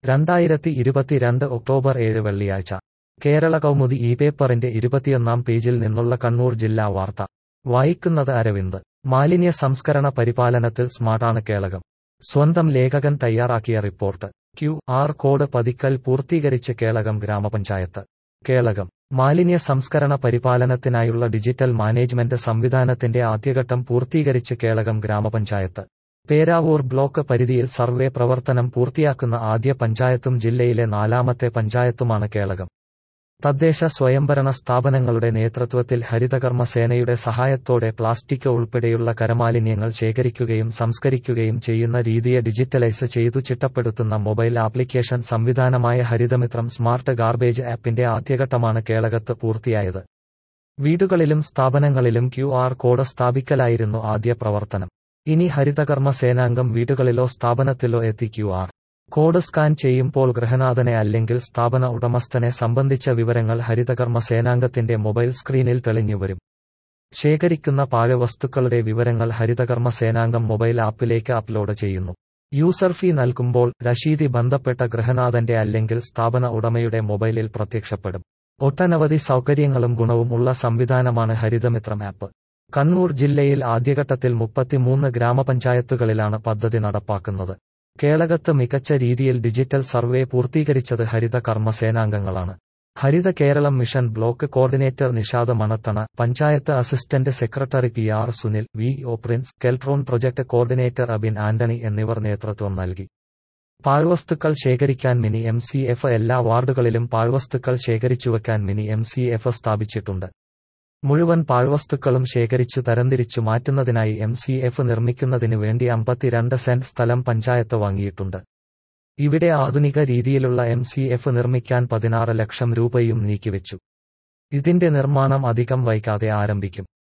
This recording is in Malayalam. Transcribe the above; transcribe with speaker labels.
Speaker 1: രണ്ടായിരത്തി ഇരുപത്തിരണ്ട് ഒക്ടോബർ ഏഴ് വെള്ളിയാഴ്ച കേരള കൗമുദി ഈ പേപ്പറിന്റെ ഇരുപത്തിയൊന്നാം പേജിൽ നിന്നുള്ള കണ്ണൂർ ജില്ലാ വാർത്ത വായിക്കുന്നത് അരവിന്ദ് മാലിന്യ സംസ്കരണ പരിപാലനത്തിൽ സ്മാർട്ടാണ് കേളകം സ്വന്തം ലേഖകൻ തയ്യാറാക്കിയ റിപ്പോർട്ട് ക്യു ആർ കോഡ് പതിക്കൽ പൂർത്തീകരിച്ച് കേളകം ഗ്രാമപഞ്ചായത്ത് കേളകം മാലിന്യ സംസ്കരണ പരിപാലനത്തിനായുള്ള ഡിജിറ്റൽ മാനേജ്മെന്റ് സംവിധാനത്തിന്റെ ആദ്യഘട്ടം പൂർത്തീകരിച്ച് കേളകം ഗ്രാമപഞ്ചായത്ത് പേരാവൂർ ബ്ലോക്ക് പരിധിയിൽ സർവേ പ്രവർത്തനം പൂർത്തിയാക്കുന്ന ആദ്യ പഞ്ചായത്തും ജില്ലയിലെ നാലാമത്തെ പഞ്ചായത്തുമാണ് കേളകം തദ്ദേശ സ്വയംഭരണ സ്ഥാപനങ്ങളുടെ നേതൃത്വത്തിൽ ഹരിതകർമ്മ സേനയുടെ സഹായത്തോടെ പ്ലാസ്റ്റിക് ഉൾപ്പെടെയുള്ള കരമാലിന്യങ്ങൾ ശേഖരിക്കുകയും സംസ്കരിക്കുകയും ചെയ്യുന്ന രീതിയെ ഡിജിറ്റലൈസ് ചെയ്തു ചിട്ടപ്പെടുത്തുന്ന മൊബൈൽ ആപ്ലിക്കേഷൻ സംവിധാനമായ ഹരിതമിത്രം സ്മാർട്ട് ഗാർബേജ് ആപ്പിന്റെ ആദ്യഘട്ടമാണ് കേളകത്ത് പൂർത്തിയായത് വീടുകളിലും സ്ഥാപനങ്ങളിലും ക്യു ആർ കോഡ് സ്ഥാപിക്കലായിരുന്നു ആദ്യ പ്രവർത്തനം ഇനി ഹരിതകർമ്മ സേനാംഗം വീടുകളിലോ സ്ഥാപനത്തിലോ എത്തി ക്യു ആർ കോഡ് സ്കാൻ ചെയ്യുമ്പോൾ ഗൃഹനാഥനെ അല്ലെങ്കിൽ സ്ഥാപന ഉടമസ്ഥനെ സംബന്ധിച്ച വിവരങ്ങൾ ഹരിതകർമ്മ സേനാംഗത്തിന്റെ മൊബൈൽ സ്ക്രീനിൽ തെളിഞ്ഞുവരും ശേഖരിക്കുന്ന പാഴ്വസ്തുക്കളുടെ വിവരങ്ങൾ ഹരിതകർമ്മ സേനാംഗം മൊബൈൽ ആപ്പിലേക്ക് അപ്ലോഡ് ചെയ്യുന്നു യൂസർ ഫീ നൽകുമ്പോൾ രശീതി ബന്ധപ്പെട്ട ഗൃഹനാഥന്റെ അല്ലെങ്കിൽ സ്ഥാപന ഉടമയുടെ മൊബൈലിൽ പ്രത്യക്ഷപ്പെടും ഒട്ടനവധി സൗകര്യങ്ങളും ഗുണവും ഉള്ള സംവിധാനമാണ് ഹരിതമിത്രം ആപ്പ് കണ്ണൂർ ജില്ലയിൽ ആദ്യഘട്ടത്തിൽ മുപ്പത്തിമൂന്ന് ഗ്രാമപഞ്ചായത്തുകളിലാണ് പദ്ധതി നടപ്പാക്കുന്നത് കേളകത്ത് മികച്ച രീതിയിൽ ഡിജിറ്റൽ സർവേ പൂർത്തീകരിച്ചത് ഹരിത കർമ്മസേനാംഗങ്ങളാണ് Haritha Keralam mission block coordinator Nishad Manathana panchayat assistant secretary P R Sunil V O Prince Keltron project coordinator Abin Antony എന്നിവർ നേതൃത്വം നൽകി പാഴ്വസ്തുക്കൾ ശേഖരിക്കാൻ മിനി എം സി എഫ് എല്ലാ വാർഡുകളിലും പാഴ്വസ്തുക്കൾ ശേഖരിച്ചുവെക്കാൻ മിനി എം സി എഫ് സ്ഥാപിച്ചിട്ടുണ്ട് മുഴുവൻ പാഴ്വസ്തുക്കളും ശേഖരിച്ചു തരംതിരിച്ചു മാറ്റുന്നതിനായി എം സി എഫ് നിർമ്മിക്കുന്നതിന് വേണ്ടി അമ്പത്തിരണ്ട് സെന്റ് സ്ഥലം പഞ്ചായത്ത് വാങ്ങിയിട്ടുണ്ട് ഇവിടെ ആധുനിക രീതിയിലുള്ള എം സി എഫ് നിർമ്മിക്കാൻ പതിനാറ് ലക്ഷം രൂപയും നീക്കിവെച്ചു ഇതിന്റെ നിർമ്മാണം അധികം വൈകാതെ ആരംഭിക്കും